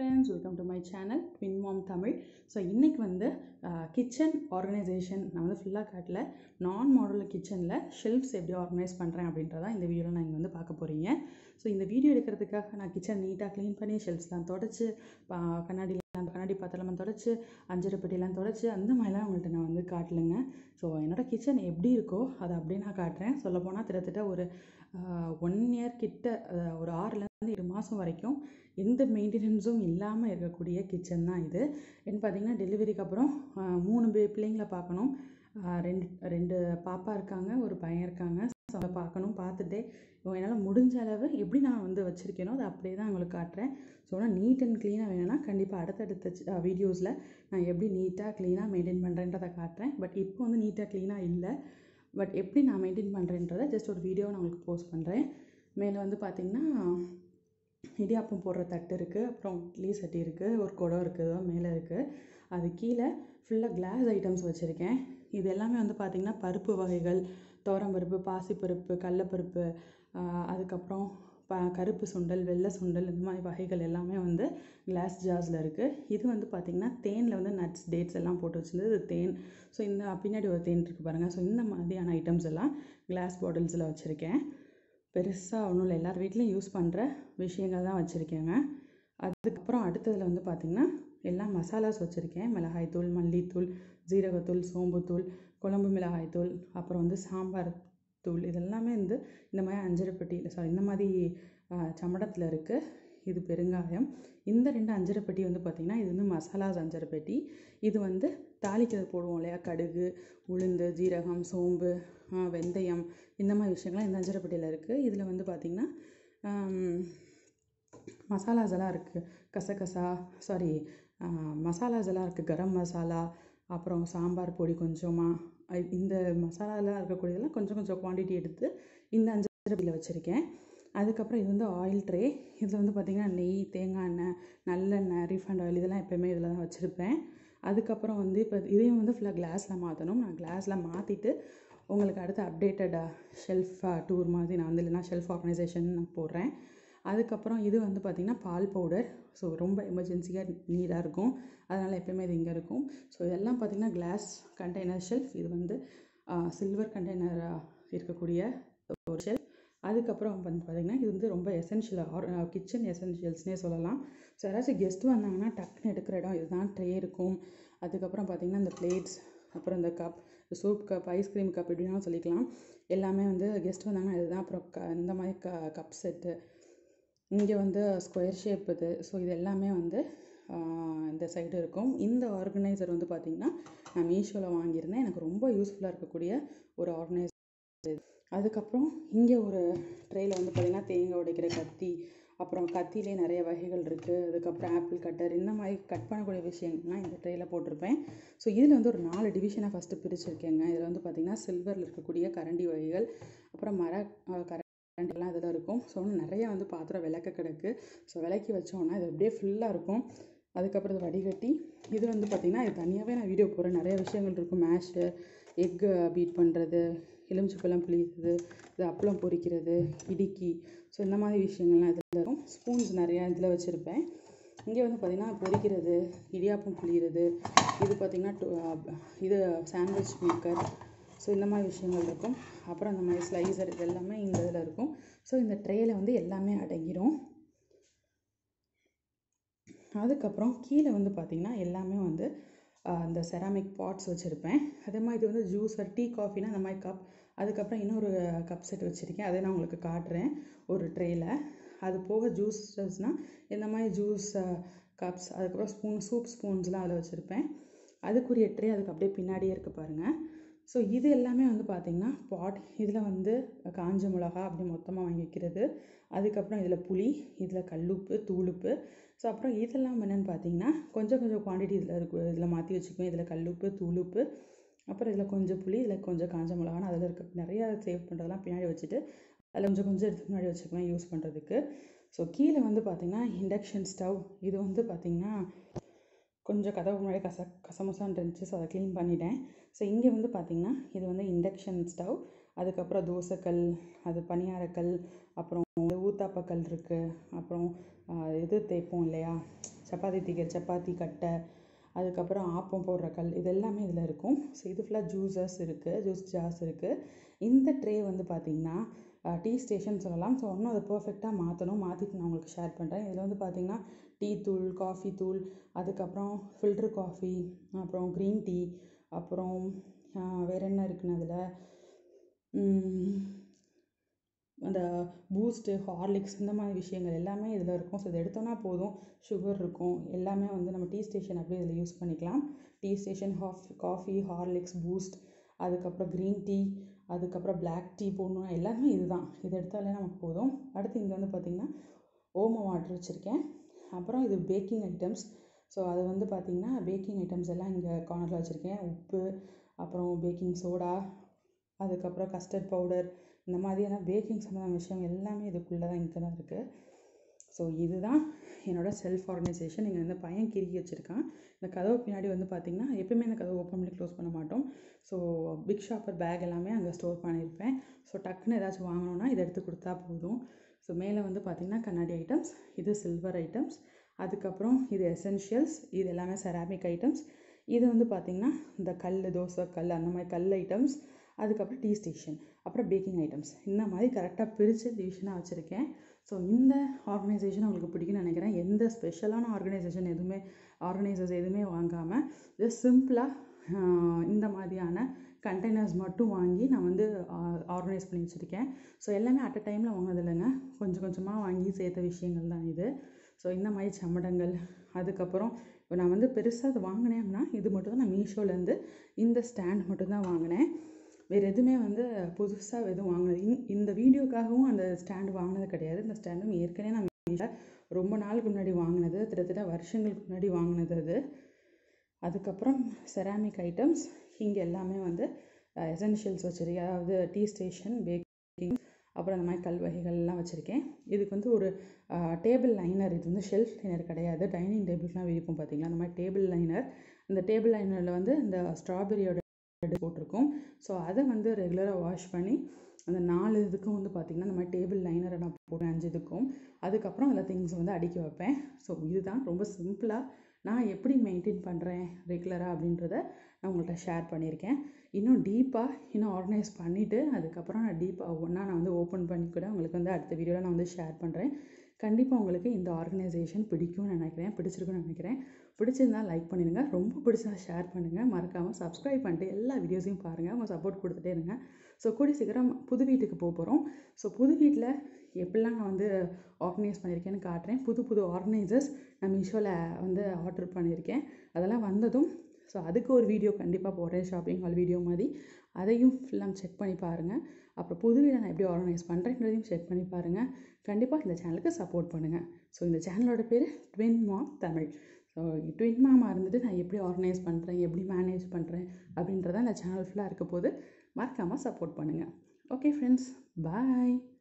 friends welcome to my channel twin mom Tamil so இன்றைக்கி வந்து kitchen organisation நான் வந்து ஃபுல்லாக காட்டல நான் மாடல் கிச்சனில் ஷெல்ஃப்ஸ் எப்படி ஆர்கனைஸ் பண்ணுறேன் அப்படின்றத இந்த வீடியோவில் நான் இங்கே வந்து பார்க்க போகிறீங்க ஸோ இந்த வீடியோ எடுக்கிறதுக்காக நான் கிச்சன் நீட்டாக க்ளீன் பண்ணி ஷெல்ஃப்ஸ்லாம் தொடச்சி கண்ணாடிலாம் கண்ணாடி பாத்திரம்லாம் தொடச்சி அஞ்சரை பெட்டிலாம் தொடச்சி அந்த மாதிரிலாம் உங்கள்கிட்ட நான் வந்து காட்டலைங்க ஸோ என்னோடய கிச்சன் எப்படி இருக்கோ அதை அப்படியே நான் காட்டுறேன் சொல்லப்போனால் கிட்டத்தட்ட ஒரு ஒன் இயர் கிட்ட அஹ், ஒரு ஆறுலேருந்து எட்டு மாதம் வரைக்கும் எந்த மெயின்டெனன்ஸும் இல்லாமல் இருக்கக்கூடிய கிச்சன் தான் இது என்ன பார்த்தீங்கன்னா டெலிவரிக்கு அப்புறம் அஹ், மூணு பே பிள்ளைங்களை பார்க்கணும் அஹ், ரெண்டு ரெண்டு பாப்பா இருக்காங்க ஒரு பையன் இருக்காங்க ஸோ அதை பார்க்கணும் பார்த்துட்டே என்னால் முடிஞ்ச அளவு எப்படி நான் வந்து வச்சுருக்கேனோ அதை அப்படியே தான் உங்களுக்கு காட்டுறேன் ஸோ ஆனால் நீட் அண்ட் க்ளீனாக வேணும்னா கண்டிப்பாக அடுத்தடுத்த வீடியோஸில் நான் எப்படி நீட்டாக க்ளீனாக மெயின்டைன் பண்ணுறேன்றதை காட்டுறேன் பட் இப்போ வந்து நீட்டாக க்ளீனாக இல்லை பட் எப்படி நான் மெயின்டைன் பண்ணுறேன்றதை ஜஸ்ட் ஒரு வீடியோ நான் உங்களுக்கு போஸ்ட் பண்ணுறேன் மேலே வந்து பார்த்திங்கன்னா இடியாப்பம் போடுற தட்டு இருக்குது அப்புறம் இட்லி சட்டி இருக்குது ஒரு குடம் இருக்குது மேலே இருக்குது அது கீழே ஃபுல்லாக கிளாஸ் ஐட்டம்ஸ் வச்சுருக்கேன் இது எல்லாமே வந்து பார்த்திங்கன்னா பருப்பு வகைகள் துவரம்பருப்பு பாசிப்பருப்பு கடலப்பருப்பு ஆஹ் அதுக்கப்புறம் ப கருப்பு சுண்டல் வெள்ளை சுண்டல் இந்த மாதிரி வகைகள் எல்லாமே வந்து கிளாஸ் ஜார்ஸில் இருக்குது இது வந்து பார்த்திங்கன்னா தேனில் வந்து நட்ஸ் டேட்ஸ் எல்லாம் போட்டு வச்சிருந்தது இது தேன் ஸோ இந்த பின்னாடி ஒரு தேன் இருக்குது பாருங்கள் ஸோ இந்த மாதிரியான ஐட்டம்ஸ் எல்லாம் கிளாஸ் பாட்டில்ஸில் வச்சுருக்கேன் பெருசாக ஒன்றும் இல்லை எல்லார் வீட்லேயும் யூஸ் பண்ணுற விஷயங்கள் தான் வச்சுருக்கேங்க அதுக்கப்புறம் அடுத்ததில் வந்து பார்த்திங்கன்னா எல்லாம் மசாலாஸ் வச்சுருக்கேன் மிளகாய்த்தூள் மல்லித்தூள் ஜீரகத்தூள் சோம்புத்தூள் குழம்பு மிளகாய்த்தூள் அப்புறம் வந்து சாம்பார் தூள் இதெல்லாமே வந்து இந்த மாதிரி அஞ்சரைப்பட்டியில் சாரி இந்த மாதிரி சமடத்தில் இருக்குது இது பெருங்காயம் இந்த ரெண்டு அஞ்சரைப்பெட்டி வந்து பார்த்திங்கன்னா இது வந்து மசாலாஸ் அஞ்சரைப்பெட்டி இது வந்து தாளிக்கிறது போடுவோம் இல்லையா கடுகு உளுந்து ஜீரகம் சோம்பு ஆ, வெந்தயம் இந்த மாதிரி விஷயங்கள்லாம் இந்த அஞ்சரைப்பெட்டியில் இருக்குது இதில் வந்து பார்த்திங்கன்னா மசாலாஸ் எல்லாம் இருக்குது கசகசா சாரி மசாலாஸ் எல்லாம் இருக்குது கரம் மசாலா அப்புறம் சாம்பார் பொடி கொஞ்சமாக இந்த மசாலாலாம் இருக்கக்கூடியதெல்லாம் கொஞ்சம் கொஞ்சம் குவான்டிட்டி எடுத்து இந்த அஞ்சு பெட்டியில் வச்சுருக்கேன் அதுக்கப்புறம் இது வந்து ஆயில் ட்ரே இதில் வந்து பார்த்திங்கன்னா நெய் தேங்காய் எண்ணெய் நல்லெண்ணெய் ரீஃபண்ட் ஆயில் இதெல்லாம் எப்போயுமே இதில் தான் வச்சுருப்பேன் அதுக்கப்புறம் வந்து இப்போ இதையும் வந்து ஃபுல்லாக கிளாஸில் மாற்றணும் நான் கிளாஸில் மாற்றிட்டு உங்களுக்கு அடுத்து அப்டேட்டடாக ஷெல்ஃப் டூர் மாதிரி நான் வந்து இல்லைனா ஷெல்ஃப் ஆர்கனைசேஷன் நான் போடுறேன் அதுக்கப்புறம் இது வந்து பார்த்திங்கன்னா பால் பவுடர் ஸோ ரொம்ப எமர்ஜென்சியாக நீடாக இருக்கும் அதனால் எப்பயுமே இது இங்கே இருக்கும் ஸோ இதெல்லாம் பார்த்திங்கன்னா கிளாஸ் கண்டெய்னர் ஷெல்ஃப் இது வந்து சில்வர் கண்டெய்னராக இருக்கக்கூடிய ஒரு ஷெல்ஃப் அதுக்கப்புறம் வந்து பார்த்திங்கன்னா இது வந்து ரொம்ப எசென்ஷியலாக கிச்சன் எசென்ஷியல்ஸ்னே சொல்லலாம் ஸோ யாராச்சும் கெஸ்ட் வந்தாங்கன்னா டக்குன்னு எடுக்கிற இடம் இதுதான் ட்ரே இருக்கும் அதுக்கப்புறம் பார்த்திங்கன்னா இந்த பிளேட்ஸ் அப்புறம் இந்த cup soup cup ice cream cup எப்படினாலும் சொல்லிக்கலாம் எல்லாமே வந்து கெஸ்ட் வந்தாங்கன்னா இதுதான் அப்புறம் க இந்த மாதிரி க கப் செட்டு இங்கே வந்து ஸ்கொயர் ஷேப் இது ஸோ இது எல்லாமே வந்து ஆஹ், இந்த சைடு இருக்கும் இந்த ஆர்கனைசர் வந்து பார்த்திங்கன்னா நான் மீஷோவில் வாங்கியிருந்தேன் எனக்கு ரொம்ப யூஸ்ஃபுல்லாக இருக்கக்கூடிய ஒரு ஆர்கனைசர் அதுக்கப்புறம் இங்கே ஒரு ட்ரேயில் வந்து பார்த்திங்கன்னா தேங்காய் உடைக்கிற கத்தி அப்புறம் கத்திலே நிறைய வகைகள் இருக்குது அதுக்கப்புறம் ஆப்பிள் கட்டர் இந்த மாதிரி கட் பண்ணக்கூடிய விஷயங்கள்லாம் இந்த ட்ரேயில் போட்டிருப்பேன் ஸோ இதில் வந்து ஒரு நாலு டிவிஷனாக ஃபஸ்ட்டு பிரிச்சிருக்கேங்க இதில் வந்து பார்த்திங்கன்னா சில்வரில் இருக்கக்கூடிய கரண்டி வகைகள் அப்புறம் மர அஹ், கரண்டிலாம் இதில் இருக்கும் ஸோ இன்னும் நிறைய வந்து பாத்திரம் விளக்க கிடக்கு ஸோ விளக்கி வச்சோன்னா இது அப்படியே ஃபுல்லாக இருக்கும் அதுக்கப்புறம் இது வடிகட்டி இது வந்து பார்த்திங்கன்னா இது தனியாகவே நான் வீடியோ போடுறேன் நிறைய விஷயங்கள் இருக்கும் மேஷு எக்கு பீட் பண்ணுறது எலுமிச்சப்பழம் புளிக்கிறது இது அப்பளம் பொரிக்கிறது இடுக்கி ஸோ இந்த மாதிரி விஷயங்கள்லாம் இதில் இருக்கும் ஸ்பூன்ஸ் நிறையா இதில் வச்சுருப்பேன் இங்கே வந்து பார்த்திங்கன்னா பொரிக்கிறது இடியாப்பம் புளிகிறது இது பார்த்திங்கன்னா டு- அஹ் இது சாண்ட்விச் மேக்கர் ஸோ இந்த மாதிரி விஷயங்கள் இருக்கும் அப்புறம் இந்த மாதிரி ஸ்லைசர் இது எல்லாமே இந்த இதில் இருக்கும் ஸோ இந்த ட்ரேயில் வந்து எல்லாமே அடங்கிடும் அதுக்கப்புறம் கீழே வந்து பார்த்திங்கன்னா எல்லாமே வந்து ஆஹ், இந்த செராமிக் பாட்ஸ் வச்சுருப்பேன் அதே மாதிரி இது வந்து ஜூஸர் டீ காஃபினா அந்த மாதிரி கப் அதுக்கப்புறம் இன்னொரு கப் செட் வச்சுருக்கேன் அதை நான் உங்களுக்கு காட்டுறேன் ஒரு ட்ரேயில் அது போக ஜூஸஸ்னால் இந்த மாதிரி ஜூஸ் கப்ஸ் அதுக்கப்புறம் ஸ்பூன் சூப் ஸ்பூன்ஸ்லாம் அதில் வச்சுருப்பேன் அதுக்குரிய ட்ரே அதுக்கு அப்படியே பின்னாடியே இருக்குது பாருங்கள் ஸோ இது எல்லாமே வந்து பார்த்திங்கன்னா பாட் இதில் வந்து காஞ்ச மிளகா அப்படி மொத்தமாக வாங்கி வைக்கிறது அதுக்கப்புறம் இதில் புளி இதில் கல்லுப்பு தூளுப்பு ஸோ அப்புறம் இதெல்லாம் என்னென்னு பார்த்தீங்கன்னா கொஞ்சம் கொஞ்சம் குவான்டிட்டி இதில் இருக்கு இதில் மாற்றி வச்சுக்குவேன் இதில் கல்லுப்பு தூளுப்பு அப்புறம் இதில் கொஞ்சம் புளி இதில் கொஞ்சம் காஞ்ச மிளகான்னு அதில் இருக்க நிறையா சேவ் பண்ணுறதெல்லாம் பின்னாடி வச்சுட்டு அதில் கொஞ்சம் கொஞ்சம் எடுத்து முன்னாடி வச்சுக்குவேன் யூஸ் பண்ணுறதுக்கு ஸோ கீழே வந்து பார்த்திங்கன்னா இண்டக்ஷன் ஸ்டவ் இது வந்து பார்த்திங்கன்னா கொஞ்சம் கதவு முன்னாடி கச கசமுசான்னு இருந்துச்சு ஸோ அதை க்ளீன் பண்ணிட்டேன் ஸோ இங்கே வந்து பார்த்திங்கன்னா இது வந்து இண்டக்ஷன் ஸ்டவ் அதுக்கப்புறம் தோசைக்கல் அது பணியாரக்கல் அப்புறம் ஊத்தாப்பக்கல் இருக்குது அப்புறம் ஆஹ் இது தேய்ப்போம் இல்லையா சப்பாத்தி தீக்கிற சப்பாத்தி கட்டை அதுக்கப்புறம் ஆப்பம் போடுற கல் இது எல்லாமே இதில் இருக்கும் ஸோ இது ஃபுல்லாக ஜூஸஸ் இருக்குது ஜூஸ் ஜார்ஸ் இருக்குது இந்த ட்ரே வந்து பார்த்திங்கன்னா டீ ஸ்டேஷன் சொல்லலாம் ஸோ இன்னும் அதை பர்ஃபெக்டாக மாற்றணும் மாற்றிட்டு நான் உங்களுக்கு ஷேர் பண்ணுறேன் இதில் வந்து பார்த்திங்கன்னா டீ தூள் காஃபி தூள் அதுக்கப்புறம் ஃபில்ட்ரு காஃபி அப்புறம் க்ரீன் டீ அப்புறம் வேறு என்ன இருக்குன்னு அதில் அந்த பூஸ்ட்டு ஹார்லிக்ஸ் இந்த மாதிரி விஷயங்கள் எல்லாமே இதில் இருக்கும் ஸோ இதை எடுத்தோன்னா போதும் சுகர் இருக்கும் எல்லாமே வந்து நம்ம டீ ஸ்டேஷன் அப்படியே இதில் யூஸ் பண்ணிக்கலாம் tea station half coffee Horlicks Boost அதுக்கப்புறம் க்ரீன் டீ அதுக்கப்புறம் பிளாக் டீ போடணும் எல்லாமே இதுதான் இது எடுத்தாலே நமக்கு போதும் அடுத்து இங்கே வந்து பார்த்திங்கன்னா ஓம வாட்டர் வச்சுருக்கேன் அப்புறம் இது பேக்கிங் ஐட்டம்ஸ் ஸோ அது வந்து பார்த்திங்கன்னா பேக்கிங் ஐட்டம்ஸ் எல்லாம் இங்கே கார்னரில் வச்சுருக்கேன் உப்பு அப்புறம் பேக்கிங் சோடா அதுக்கப்புறம் கஸ்டர்ட் பவுடர் இந்த மாதிரியான பேக்கிங் சம்மந்தமான விஷயம் எல்லாமே இதுக்குள்ளே தான் இங்கே தான் இருக்குது ஸோ இதுதான் என்னோடய செல்ஃப் ஆர்கனைசேஷன் இங்கே வந்து பையன் கிறுக்கி வச்சுருக்கான் இந்த கதவு பின்னாடி வந்து பார்த்திங்கன்னா எப்பயுமே இந்த கதவு ஓப்பன் பண்ணி க்ளோஸ் பண்ண மாட்டோம் ஸோ பிக் ஷாப்பர் பேக் எல்லாமே அங்கே ஸ்டோர் பண்ணியிருப்பேன் ஸோ டக்குன்னு ஏதாச்சும் வாங்கணுன்னா இதை எடுத்து கொடுத்தா போதும் ஸோ மேலே வந்து பார்த்திங்கன்னா கண்ணாடி ஐட்டம்ஸ் இது சில்வர் ஐட்டம்ஸ் அதுக்கப்புறம் இது எசென்ஷியல்ஸ் இது எல்லாமே செராமிக் ஐட்டம்ஸ் இது வந்து பார்த்திங்கன்னா இந்த கல் தோசை கல் அந்த மாதிரி கல் ஐட்டம்ஸ் அதுக்கப்புறம் டீ ஸ்டேஷன் அப்புறம் பேக்கிங் ஐட்டம்ஸ் இந்த மாதிரி கரெக்டாக பிரித்து டிவிஷனாக வச்சுருக்கேன் ஸோ இந்த ஆர்கனைசேஷன் உங்களுக்கு பிடிக்கும்னு நினைக்கிறேன் எந்த ஸ்பெஷலான ஆர்கனைசேஷன் எதுவுமே ஆர்கனைசர்ஸ் எதுவுமே வாங்காமல் ஜஸ்ட் சிம்பிளாக இந்த மாதிரியான கண்டெய்னர்ஸ் மட்டும் வாங்கி நான் வந்து ஆர்கனைஸ் பண்ணி வச்சுருக்கேன் ஸோ எல்லாமே அட் அ டைமில் வாங்கினது இல்லைங்க கொஞ்சம் கொஞ்சமாக வாங்கி சேர்த்த விஷயங்கள் தான் இது ஸோ இந்த மாதிரி சம்மடங்கள் அதுக்கப்புறம் இப்போ நான் வந்து பெருசாக அது வாங்கினேன் அப்படின்னா இது மட்டும் தான் நான் மீஷோலேருந்து இந்த ஸ்டாண்ட் மட்டும் தான் வாங்கினேன் வேறு எதுவுமே வந்து புதுசாக எதுவும் வாங்கினது இந் இந்த வீடியோக்காகவும் அந்த ஸ்டாண்டு வாங்கினது கிடையாது இந்த ஸ்டாண்டும் ஏற்கனவே நான் மீஷோவில் ரொம்ப நாளுக்கு முன்னாடி வாங்கினது கிட்டத்தட்ட வருஷங்களுக்கு முன்னாடி வாங்கினது அது அதுக்கப்புறம் செராமிக் ஐட்டம்ஸ் இங்கே எல்லாமே வந்து எசென்ஷியல்ஸ் வச்சுருக்கேன் அதாவது டீ ஸ்டேஷன் பேக்கிங் அப்புறம் அந்த மாதிரி கல் வகைகள்லாம் வச்சுருக்கேன் இதுக்கு வந்து ஒரு டேபிள் லைனர் இது வந்து ஷெல்ஃப் லைனர் கிடையாது டைனிங் டேபிள்லாம் விரிப்போம் பார்த்தீங்களா அந்த மாதிரி டேபிள் லைனர் இந்த டேபிள் லைனரில் வந்து இந்த ஸ்ட்ராபெரியோட போட்டிருக்கோம் ஸோ அதை வந்து ரெகுலராக வாஷ் பண்ணி அந்த நாலு இதுக்கும் வந்து பார்த்திங்கன்னா இந்த மாதிரி டேபிள் லைனரை நான் போடுறேன் அஞ்சு இதுக்கும் அதுக்கப்புறம் அந்த திங்ஸ் வந்து அடுக்கி வைப்பேன் ஸோ இதுதான் ரொம்ப சிம்பிளாக நான் எப்படி மெயின்டைன் பண்ணுறேன் ரெகுலராக அப்படின்றத நான் உங்கள்கிட்ட ஷேர் பண்ணியிருக்கேன் இன்னும் டீப்பாக இன்னும் ஆர்கனைஸ் பண்ணிவிட்டு அதுக்கப்புறம் நான் டீப்பாக ஒன்றா நான் வந்து ஓப்பன் பண்ணி கூட உங்களுக்கு வந்து அடுத்த வீடியோவில் நான் வந்து ஷேர் பண்ணுறேன் கண்டிப்பாக உங்களுக்கு இந்த ஆர்கனைசேஷன் பிடிக்கும்னு நினைக்கிறேன் பிடிச்சிருக்குன்னு நினைக்கிறேன் பிடிச்சிருந்தா லைக் பண்ணிடுங்க ரொம்ப பிடிச்சா ஷேர் பண்ணுங்கள் மறக்காமல் சப்ஸ்கிரைப் பண்ணிட்டு எல்லா வீடியோஸையும் பாருங்கள் உங்கள் சப்போர்ட் கொடுத்துட்டே இருங்க ஸோ கூடிய சீக்கிரம் புது வீட்டுக்கு போக போகிறோம் ஸோ புது வீட்டில் எப்படிலாம் நான் வந்து ஆர்கனைஸ் பண்ணியிருக்கேன்னு காட்டுறேன் புது புது ஆர்கனைசர்ஸ் நான் மீஷோவில் வந்து ஆர்டர் பண்ணியிருக்கேன் அதெல்லாம் வந்ததும் ஸோ அதுக்கு ஒரு வீடியோ கண்டிப்பாக போடுறேன் ஷாப்பிங் ஹால் வீடியோ மாதிரி அதையும் ஃபுல்லாக செக் பண்ணி பாருங்கள் அப்புறம் புது வீடை நான் எப்படி ஆர்கனைஸ் பண்ணுறேங்கிறதையும் செக் பண்ணி பாருங்கள் கண்டிப்பாக இந்த சேனலுக்கு சப்போர்ட் பண்ணுங்கள் ஸோ இந்த சேனலோட பேர் twin mom Tamil so twin மாமா இருந்துட்டு நான் எப்படி ஆர்கனைஸ் பண்ணுறேன் எப்படி மேனேஜ் பண்ணுறேன் அப்படின்றத இந்த சேனல் ஃபுல்லாக இருக்க போது மறக்காமல் சப்போர்ட் பண்ணுங்கள் ஓகே ஃப்ரெண்ட்ஸ் பாய்